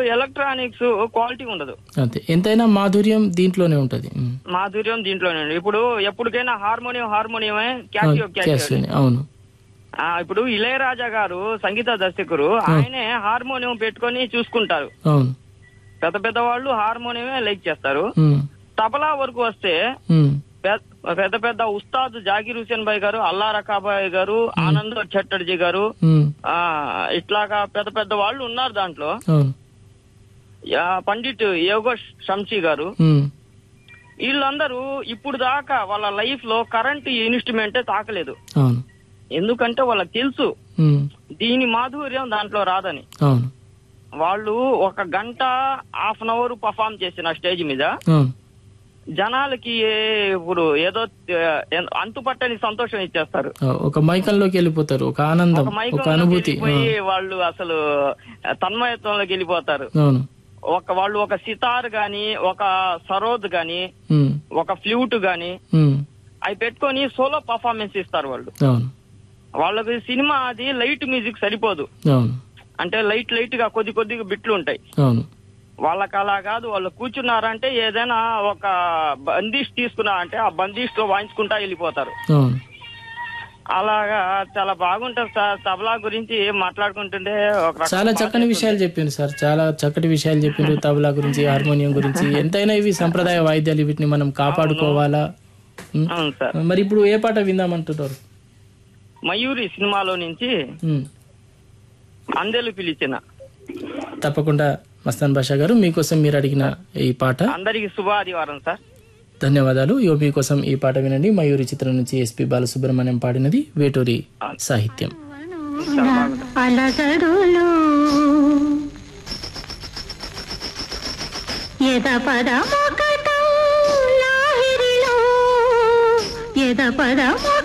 Electronics quality ఉండదు అంతే ఎంతైనా మాధుర్యం దీంట్లోనే ఉంటది ఉమ్. మాధుర్యం దీంట్లోనే ఉంది. ఇప్పుడు ఎప్పటికైనా హార్మోనియం హార్మోనియమే క్యాషియో క్యాషియో క్యాషియోని, అవును ఆ, ఇప్పుడు ఇళయరాజా గారు సంగీత దర్శకులు ఆయనే హార్మోనియం పెట్టుకొని చూసుకుంటారు అవును పెద్ద పెద్ద వాళ్ళు హార్మోనియమే లైక్ చేస్తారు ఉమ్, తబలా వరకు వస్తే ఉమ్, పెద్ద పెద్ద పెద్ద ఉస్తాద్ జాకీర్ హుసేన్ భాయ్ గారు అల్లా రకాబాయ్ గారు ఆనంద్ చట్టర్జీ గారు ఉమ్, ఆ ఇట్లాగా పెద్ద పెద్ద వాళ్ళు ఉన్నారు దాంట్లో అవును యా, పండిట్ యోగో శంషి గారు ఉమ్, వీళ్ళందరూ ఇప్పుడు దాకా వాళ్ళ లైఫ్ లో కరెంట్ ఇన్స్ట్రుమెంటే తాకలేదు అవును ఎందుకంటే వాళ్ళకి తెలుసు ఉమ్, దీని మాధుర్యం దాంట్లో రాదని అవును వాళ్ళు ఒక గంట హాఫ్ అన్ అవర్ పర్ఫామ్ చేసిన స్టేజ్ మీద అవును జనాలకి ఇప్పుడు ఏదో ఆ, అంతుపట్టని సంతోషం ఇచ్చేస్తారు ఆ, ఒక మైకంలోకి వెళ్ళిపోతారు ఒక ఆనందం ఒక ఒక మైకంలోకి అనుభూతి ఆ, వెళ్ళిపోయి వాళ్ళు అసలు తన్మయత్వంలోకి వెళ్ళిపోతారు అవును ఒక వాళ్ళు ఒక సితార్ గాని ఒక సరోద్ గాని ఉమ్, ఒక ఫ్లూట్ గాని ఉమ్, అవి పెట్టుకొని సోలో పర్ఫార్మెన్స్ ఇస్తారు వాళ్ళు అవును వాళ్ళకి సినిమా అది లైట్ మ్యూజిక్ సరిపోదు అవును అంటే లైట్ లైట్ గా కొద్ది కొద్దిగా బిట్లు ఉంటాయి అవును వాళ్ళకి అలా కాదు వాళ్ళు కూర్చున్నారంటే ఏదైనా ఒక బందిష్ తీసుకున్నారంటే ఆ బందిష్ తో వాయించుకుంటా వెళ్ళిపోతారు అవును అలాగా చాలా బాగుంటది సార్ తబలా గురించి మాట్లాడుకుంటుంటే ఒక రకం చాలా బాధ చక్కని వేస్తుంది. విషయాలు చెప్పిండ్రు సార్ చాలా చక్కటి విషయాలు చెప్పిండ్రు తబలా గురించి హార్మోనియం గురించి ఎంతైనా ఇవి సంప్రదాయ వాయిద్యాలు వీటిని మనం కాపాడుకోవాలా ఉమ్. అవును సార్ మరి ఇప్పుడు ఏ పాట విందామంటున్నారు మయూరి సినిమాలో నుంచి ఉమ్. అందెలు పిలిచిన తప్పకుండా మస్తాన్ బాషా గారు మీకోసం మీరు అడిగిన ఈ పాట అందరికి శుభ ఆదివారం సార్ ధన్యవాదాలు యో మీకోసం ఈ పాట వినండి మయూరి చిత్రం నుంచి ఎస్పి బాలసుబ్రహ్మణ్యం పాడినది వేటూరి సాహిత్యం అలసడులు ఎద పదమొకటం లాహిరిలో ఎద పదమొక